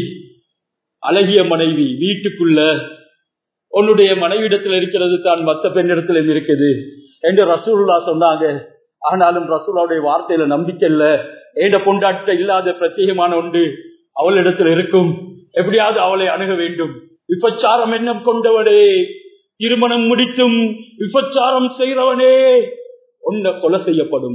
அழகிய மனைவி வீட்டுக்குள்ள உன்னுடைய மனைவிடத்தில் இருக்கிறது தான் மத்த பெண்ணிடத்திலும் இருக்குது என்று ரசூல்லா சொன்னாங்க ஆனாலும் ரசூலாவுடைய வார்த்தையில நம்பிக்கை இல்ல ஏண்ட பொண்டாட்ட இல்லாத பிரத்யேகமான ஒன்று அவளிடத்தில் இருக்கும் எப்படியாவது அவளை அணுக வேண்டும் விபச்சாரம் எண்ணம் கொண்டவனே திருமணம் முடித்தும் விபச்சாரம் செய்கிறவனே ஒன்ன கொலை செய்யப்படும்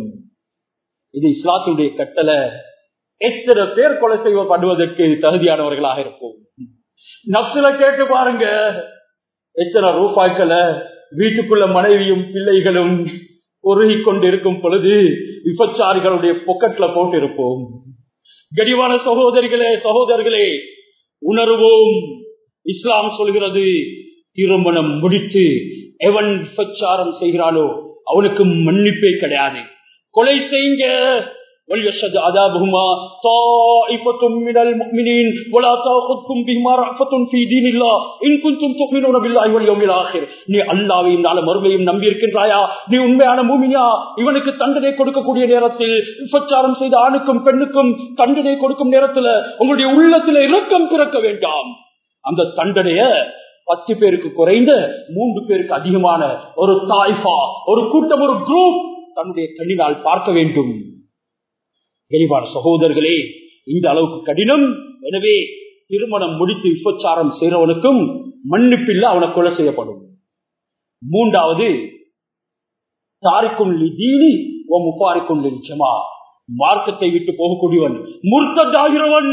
இது இஸ்லாத்துடைய கட்டளை எத்தனை பேர் கொலை செய்யப்படுவதற்கு தகுதியானவர்களாக இருப்போம் நப்சுல கேட்டு பாருங்க எத்தனை ரூபாய்களை வீட்டுக்குள்ள மனைவியும் பிள்ளைகளும் உருகி கொண்டிருக்கும் பொழுது விபச்சாரிகளுடைய பொக்கெட்ல போட்டு இருப்போம் கடிவான சகோதரிகளே சகோதரர்களே உணர்வோம் இஸ்லாம் சொல்கிறது திருமணம் முடித்து எவன் விபச்சாரம் செய்கிறானோ அவனுக்கு மன்னிப்பே கிடையாது கொலை செய்யுங்க وليشهد عذابهما طائفة من المؤمنين ولا تأخذكم بهما رأفة في دين الله إن كنتم تؤمنون بالله واليوم الآخر நீ அல்லாவையும் நாள மறுமையும் நம்பி இருக்கின்றாயா நீ உண்மையான மூமியா இவனுக்கு தண்டனை கொடுக்கக்கூடிய நேரத்தில் விபச்சாரம் செய்த ஆணுக்கும் பெண்ணுக்கும் தண்டனை கொடுக்கும் நேரத்தில் உங்களுடைய உள்ளத்தில் இலக்கம் பிறக்க வேண்டாம் அந்த தண்டனைய பத்து பேருக்கு குறைந்த மூன்று பேருக்கு அதிகமான ஒரு தாய்ஃபா ஒரு கூட்டம் ஒரு குரூப் தன்னுடைய கண்ணினால் பார்க்க வேண்டும் எரிவான சகோதரர்களே இந்த அளவுக்கு கடினம் எனவே திருமணம் முடித்து விபச்சாரம் செய்கிறவனுக்கும் மன்னிப்பில்லை அவனை கொலை செய்யப்படும் மூன்றாவது தாரிக்கும் தீனி ஓ முப்பாரிக்கும் ஜமா மார்க்கத்தை விட்டு போகக்கூடியவன் முர்த்ததாகிறவன்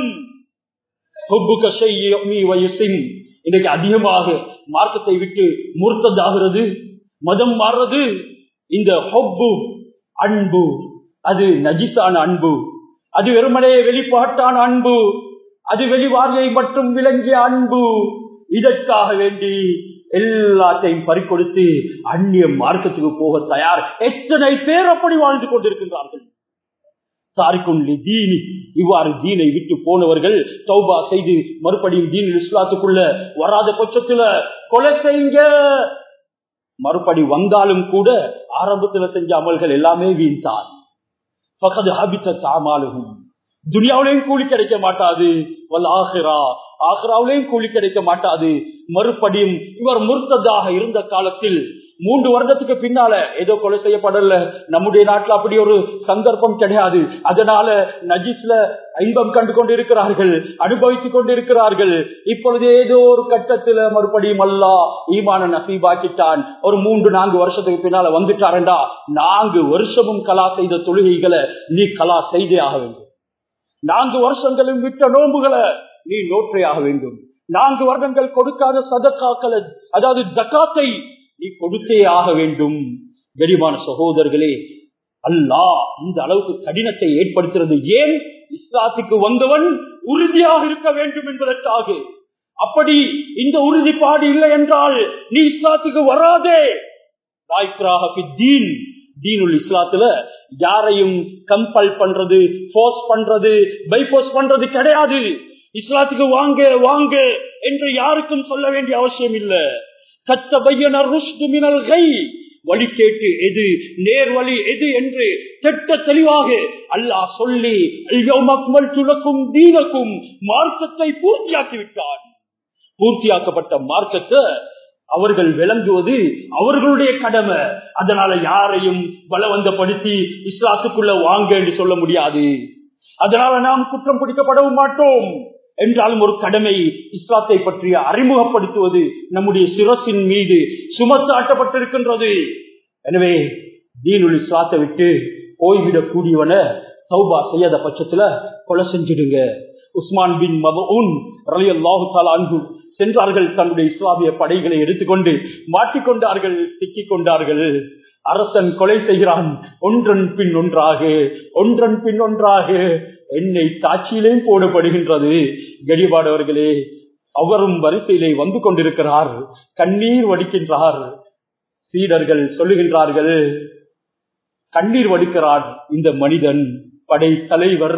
இன்னைக்கு அதிகமாக மார்க்கத்தை விட்டு முர்த்ததாகிறது மதம் மாறுறது இந்த ஹொப்பு அன்பு அது நஜிசான அன்பு அது வெறுமனே வெளிப்பாட்டான அன்பு அது வெளிவாரியை மட்டும் விளங்கிய அன்பு இதற்காக வேண்டி எல்லாத்தையும் பறிக்கொடுத்து அந்நிய மார்க்கத்துக்கு போக தயார் எத்தனை பேர் அப்படி வாழ்ந்து கொண்டிருக்கின்றார்கள் தாரிக்கும் தீனி இவ்வாறு தீனை விட்டு போனவர்கள் தௌபா செய்து மறுபடியும் தீன் இஸ்லாத்துக்குள்ள வராத பட்சத்துல கொலை செய்யுங்க மறுபடி வந்தாலும் கூட ஆரம்பத்துல செஞ்ச அமல்கள் எல்லாமே வீழ்த்தான் பகது ஹபித்த தாமாலும் துனியாவிலையும் கூலி கிடைக்க மாட்டாது வல் ஆஹிரா ஆஹ்ராவிலையும் கூலி கிடைக்க மாட்டாது மறுபடியும் இவர் முர்த்ததாக இருந்த காலத்தில் மூன்று வருடத்துக்கு பின்னால ஏதோ கொலை செய்யப்படல நம்முடைய நாட்டில் அப்படி ஒரு சந்தர்ப்பம் கிடையாது அதனால நஜிஸ்ல இன்பம் கண்டு கொண்டிருக்கிறார்கள் அனுபவித்துக் கொண்டிருக்கிறார்கள் இப்பொழுது ஏதோ ஒரு கட்டத்துல மறுபடியும் அல்லா ஈமான நசீபாக்கிட்டான் ஒரு மூன்று நான்கு வருஷத்துக்கு பின்னால வந்துட்டாரண்டா நான்கு வருஷமும் கலா செய்த தொழுகைகளை நீ கலா செய்தே ஆக வேண்டும் நான்கு வருஷங்களும் விட்ட நோன்புகளை நீ நோற்றே ஆக வேண்டும் நான்கு வருடங்கள் கொடுக்காத சதக்காக்களை அதாவது ஜக்காத்தை நீ கொடுத்தே ஆக வேண்டும் கரிமான சகோதரர்களே அல்லா இந்த அளவுக்கு கடினத்தை ஏற்படுத்துறது ஏன் இஸ்லாத்துக்கு வந்தவன் உறுதியாக இருக்க வேண்டும் என்பதற்காக அப்படி இந்த உறுதிப்பாடு இல்லை என்றால் நீ இஸ்லாத்துக்கு வராதே தீனுல் இஸ்லாத்துல யாரையும் கம்பல் பண்றது போர்ஸ் பண்றது பைபோஸ் பண்றது கிடையாது இஸ்லாத்துக்கு வாங்க வாங்க என்று யாருக்கும் சொல்ல வேண்டிய அவசியம் இல்ல கத்த பையனர் வழி கேட்டு எது நேர் வழி எது என்று திட்ட தெளிவாக அல்லாஹ் சொல்லி துலக்கும் தீனக்கும் மார்க்கத்தை பூர்த்தியாக்கி விட்டான் பூர்த்தியாக்கப்பட்ட மார்க்கத்தை அவர்கள் விளங்குவது அவர்களுடைய கடமை அதனால யாரையும் பலவந்தப்படுத்தி இஸ்லாத்துக்குள்ள வாங்க என்று சொல்ல முடியாது அதனால நாம் குற்றம் பிடிக்கப்படவும் மாட்டோம் என்றாலும் ஒரு கடமை இஸ்லாத்தை பற்றிய அறிமுகப்படுத்துவது நம்முடைய சிரசின் மீது சுமத்தாட்டப்பட்டிருக்கின்றது எனவே தீனுல் இஸ்லாத்தை விட்டு போய்விடக் கூடியவன சௌபா செய்யாத பட்சத்துல கொலை செஞ்சிடுங்க உஸ்மான் பின் மபூன் ரலி அல்லாஹு அன்பு சென்றார்கள் தன்னுடைய இஸ்லாமிய படைகளை எடுத்துக்கொண்டு மாட்டிக்கொண்டார்கள் சிக்கிக் கொண்டார்கள் அரசன் கொலை செய்கிறான் ஒன்றன் பின் ஒன்றாக ஒன்றன் பின் ஒன்றாக என்னை காட்சியிலே போடப்படுகின்றது கடிபாடவர்களே அவரும் வரிசையிலே வந்து கொண்டிருக்கிறார் கண்ணீர் வடிக்கின்றார் சீடர்கள் சொல்லுகின்றார்கள் கண்ணீர் வடிக்கிறார் இந்த மனிதன் படை தலைவர்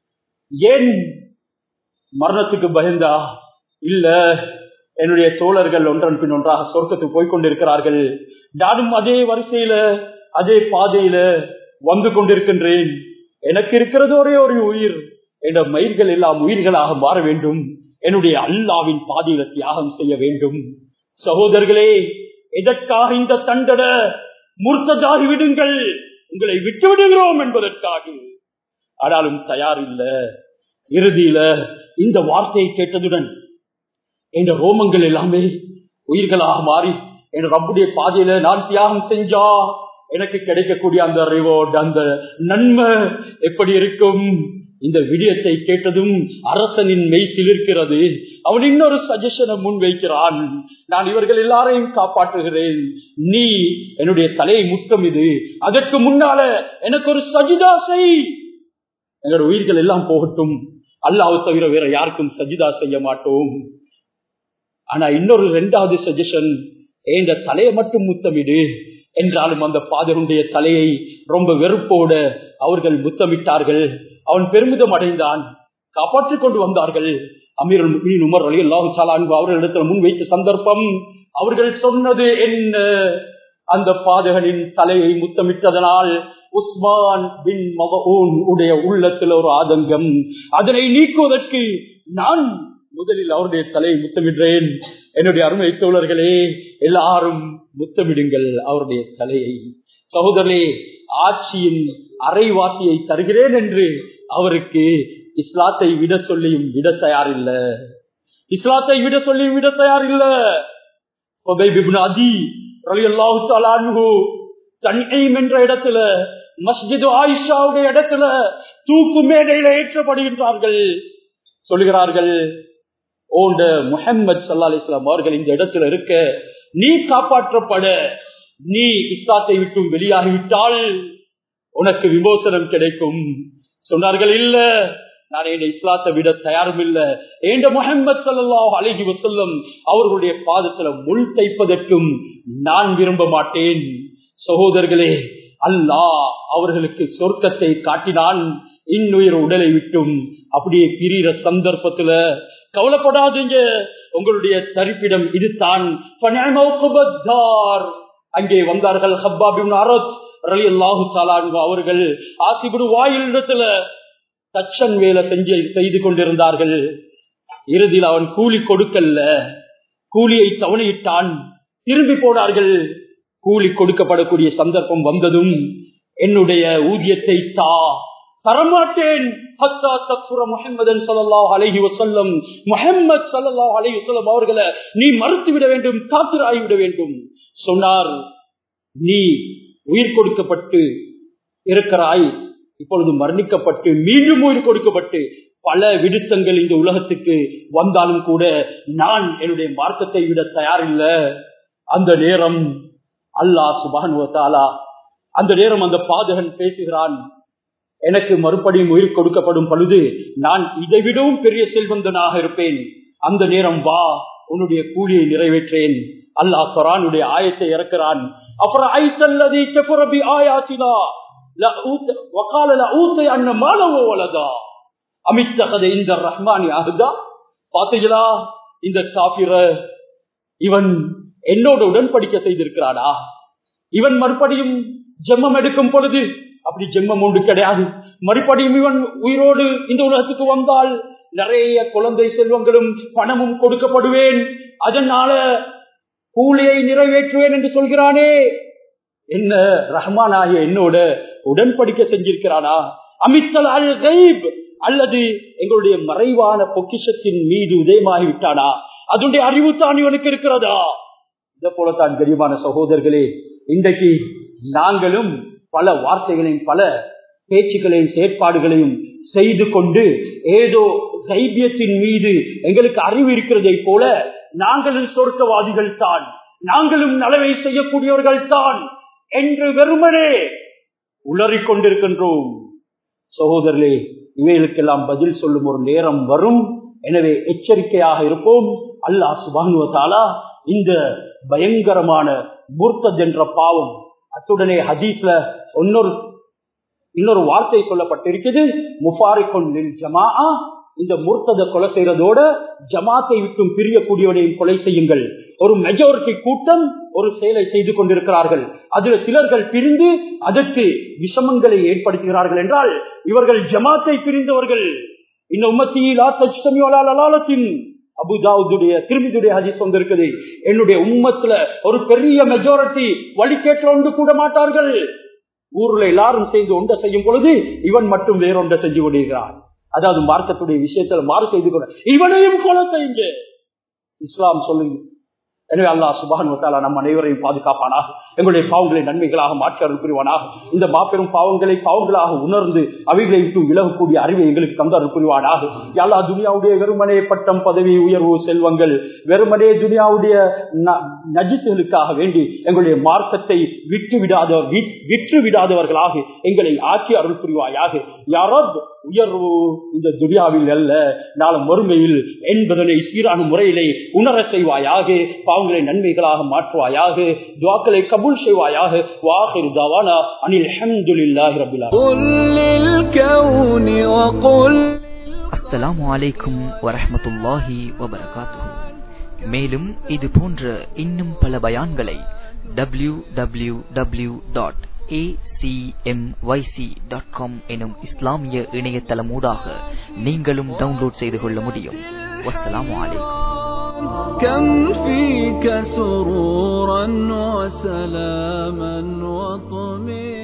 ஏன் மரணத்துக்கு பயந்தா இல்ல என்னுடைய தோழர்கள் ஒன்றன் பின் ஒன்றாக சொர்க்கத்துக்கு போய் கொண்டிருக்கிறார்கள் நானும் அதே வரிசையில அதே பாதையில வந்து கொண்டிருக்கின்றேன் எனக்கு இருக்கிறது ஒரே ஒரு உயிர் என்ற மயிர்கள் எல்லாம் உயிர்களாக மாற வேண்டும் என்னுடைய அல்லாவின் பாதையில தியாகம் செய்ய வேண்டும் சகோதரர்களே எதற்காக இந்த தண்டட முர்த்ததாகி விடுங்கள் உங்களை விட்டு விடுகிறோம் என்பதற்காக ஆனாலும் தயார் இல்ல இறுதியில இந்த வார்த்தையை கேட்டதுடன் என்ற ரோமங்கள் எல்லாமே உயிர்களாக மாறி என் ரப்புடைய பாதையில நான் தியாகம் செஞ்சா எனக்கு கிடைக்கக்கூடிய அந்த ரிவார்ட் அந்த நன்மை எப்படி இருக்கும் இந்த விடயத்தை கேட்டதும் அரசனின் மெய் சிலிர்க்கிறது அவன் இன்னொரு சஜஷனை முன் வைக்கிறான் நான் இவர்கள் எல்லாரையும் காப்பாற்றுகிறேன் நீ என்னுடைய தலையை முத்தம் இது அதற்கு முன்னால எனக்கு ஒரு சஜிதா செய் எங்களோட உயிர்கள் எல்லாம் போகட்டும் அல்லாவை தவிர வேற யாருக்கும் சஜிதா செய்ய மாட்டோம் ஆனா இன்னொரு ரெண்டாவது சஜஷன் இந்த தலையை மட்டும் முத்தமிடு என்றாலும் அந்த பாதருடைய தலையை ரொம்ப வெறுப்போட அவர்கள் முத்தமிட்டார்கள் அவன் பெருமிதம் அடைந்தான் காப்பாற்றிக் கொண்டு வந்தார்கள் அமீர் உமர் அலி அல்லாஹு சாலான்பு அவர்களிடத்தில் முன்வைத்த சந்தர்ப்பம் அவர்கள் சொன்னது என்ன அந்த பாதகனின் தலையை முத்தமிட்டதனால் உஸ்மான் பின் மகூன் உடைய உள்ளத்தில் ஒரு ஆதங்கம் அதனை நீக்குவதற்கு நான் முதலில் அவருடைய தலையை முத்தமிடுறேன் என்னுடைய அருமை தோழர்களே எல்லாரும் முத்தமிடுங்கள் அவருடைய தலையை சகோதரே ஆட்சியின் அரைவாசியை தருகிறேன் என்று அவருக்கு இஸ்லாத்தை விட சொல்லியும் விட தயார் இல்ல இஸ்லாத்தை விட சொல்லியும் விட தயார் இல்ல அதி தன்ஐம் என்ற இடத்துல மஸ்ஜிது ஆயிஷாவுடைய இடத்துல தூக்கு மேடையில ஏற்றப்படுகின்றார்கள் சொல்லுகிறார்கள் ஓண்ட முஹம்மது சல்லா அலிஸ்லாம் அவர்கள் இந்த இடத்துல இருக்க நீ காப்பாற்றப்பட நீ இஸ்லாத்தை விட்டும் வெளியாகிவிட்டால் உனக்கு விமோசனம் கிடைக்கும் சொன்னார்கள் இல்ல நான் என் இஸ்லாத்தை விட தயாரும் இல்ல என்ற முகமது சல்லாஹ் அழகி வசல்லம் அவர்களுடைய பாதத்துல முள் தைப்பதற்கும் நான் விரும்ப மாட்டேன் சகோதரர்களே அல்லாஹ் அவர்களுக்கு சொர்க்கத்தை காட்டினான் இன்னுயிர் உடலை விட்டும் அப்படியே பிரிகிற சந்தர்ப்பத்துல கவலைப்படாதீங்க உங்களுடைய தரிப்பிடம் இதுதான் அங்கே வந்தார்கள் ஹப்பாபின் அரத் ரலி அல்லாஹு அவர்கள் ஆசிபுடு வாயில் இடத்துல தச்சன் வேலை செஞ்சு செய்து கொண்டிருந்தார்கள் இறுதியில் அவன் கூலி கொடுக்கல்ல கூலியை தவணையிட்டான் திரும்பி போனார்கள் கூலி கொடுக்கப்படக்கூடிய சந்தர்ப்பம் வந்ததும் என்னுடைய ஊதியத்தை தா தரமாட்டேன் அவர்களை நீ மறுத்து விட வேண்டும் காத்திராகிவிட வேண்டும் சொன்னார் நீ உயிர் கொடுக்கப்பட்டு இருக்கிறாய் இப்பொழுது மரணிக்கப்பட்டு மீண்டும் உயிர் கொடுக்கப்பட்டு பல விடுத்தங்கள் இந்த உலகத்துக்கு வந்தாலும் கூட நான் என்னுடைய மார்க்கத்தை விட தயாரில்ல அந்த நேரம் அல்லாஹ் சுபானுவத்தாலா அந்த நேரம் அந்த பாதகன் பேசுகிறான் எனக்கு மறுபடியும் உயிர் கொடுக்கப்படும் பொழுது நான் இதை விடவும் பெரிய செல்வந்தனாக இருப்பேன் அந்த நேரம் வா உன்னுடைய கூலியை நிறைவேற்றேன் அல்லாஹ் குரானுடைய ஆயத்தை இறக்கிறான் அப்புறம் ஐத்தல்லதி கெபுரபி ஆயாத்தினா வக்கால ஊத்தை அண்ண மாலவோ வலதா அமித்தகத இந்த ரஹ்மானி ஆகுதா பாத்தீங்களா இந்த காபிர இவன் என்னோட உடன்படிக்கை செய்திருக்கிறானா இவன் மறுபடியும் ஜெம்மம் எடுக்கும் பொழுது அப்படி ஜென்மம் ஒன்று கிடையாது மறுபடியும் இவன் உயிரோடு இந்த உலகத்துக்கு வந்தால் நிறைய குழந்தை செல்வங்களும் பணமும் கொடுக்கப்படுவேன் அதனால கூலியை நிறைவேற்றுவேன் என்று சொல்கிறானே என்ன ரஹ்மான் ஆகிய என்னோட உடன்படிக்கை செஞ்சிருக்கிறானா அமித்தல் அல் கைப் அல்லது எங்களுடைய மறைவான பொக்கிஷத்தின் மீது உதயமாகி விட்டானா அதனுடைய அறிவு தான் இவனுக்கு இருக்கிறதா இதை போலத்தான் கரிமான சகோதரர்களே இன்றைக்கு நாங்களும் பல வார்த்தைகளையும் பல பேச்சுக்களையும் செயற்பாடுகளையும் செய்து கொண்டு ஏதோ தைபியத்தின் மீது எங்களுக்கு அறிவு இருக்கிறதை போல நாங்களும் சொர்க்கவாதிகள் தான் நாங்களும் நலவை செய்யக்கூடியவர்கள் தான் என்று வெறுமனே உளறிக் கொண்டிருக்கின்றோம் சகோதரர்களே இவைகளுக்கெல்லாம் பதில் சொல்லும் ஒரு நேரம் வரும் எனவே எச்சரிக்கையாக இருப்போம் அல்லாஹ் சுபானுவத்தாலா இந்த பயங்கரமான முர்த்தத் என்ற பாவம் அத்துடனே ஹதீஸ்ல இன்னொரு இன்னொரு வார்த்தை சொல்லப்பட்டிருக்குது முஃபாரிகொன் ஜமா இந்த முர்த்தத கொலை செய்யறதோட ஜமாத்தை விட்டும் பிரியக்கூடியவனையும் கொலை செய்யுங்கள் ஒரு மெஜாரிட்டி கூட்டம் ஒரு செயலை செய்து கொண்டிருக்கிறார்கள் அதுல சிலர்கள் பிரிந்து அதற்கு விஷமங்களை ஏற்படுத்துகிறார்கள் என்றால் இவர்கள் ஜமாத்தை பிரிந்தவர்கள் இந்த உம்மத்தியின் அபுதாவுடைய திருமிதுடைய ஹதீஸ் வந்திருக்குது என்னுடைய உம்மத்துல ஒரு பெரிய மெஜாரிட்டி வழிகேற்ற ஒன்று கூட மாட்டார்கள் ஊர்ல எல்லாரும் சேர்ந்து ஒன்றை செய்யும் பொழுது இவன் மட்டும் வேறொன்றை செஞ்சு கொண்டிருக்கிறான் அதாவது மார்க்கத்துடைய விஷயத்துல மாறு செய்து கொள்ள இவனையும் கொலை செய்யுங்க இஸ்லாம் சொல்லுங்க எனவே அல்லாஹ் சுபான் நம்ம அனைவரையும் பாதுகாப்பானாக எங்களுடைய பாவங்களை நன்மைகளாக மாற்றி அருள் புரிவானாக இந்த மாபெரும் பாவங்களை பாவங்களாக உணர்ந்து அவைகளை விட்டு விலகக்கூடிய அறிவை எங்களுக்கு தந்து அருள் புரிவானாக எல்லா துனியாவுடைய வெறுமனே பட்டம் பதவி உயர்வு செல்வங்கள் வெறுமனே துனியாவுடைய நஜித்துகளுக்காக வேண்டி எங்களுடைய மார்க்கத்தை விட்டு விடாத விற்று விடாதவர்களாக எங்களை ஆட்சி அருள் புரிவாயாக யாரப் உயர்வு இந்த துனியாவில் அல்ல நாளை மறுமையில் என்பதனை சீரான முறையிலே உணர செய்வாயாக பாவங்களை நன்மைகளாக மாற்றுவாயாக துவாக்களை கபூல் செய்வாயாக வாஹிர் தவானா அனில் அஹமதுல்லாஹி ரபில் அஸ்ஸலாமு அலைக்கும் வரஹ்மத்துல்லாஹி வபரகாத்துஹு மேலும் இது போன்ற இன்னும் பல பயான்களை W W W dot acmyc.com எனும் இஸ்லாமிய இணையதளமூடாக நீங்களும் டவுன்லோட் செய்து கொள்ள முடியும் வஸ்ஸலாமு அலைக்கும் كم فيك سرورا وسلاما وطمئنا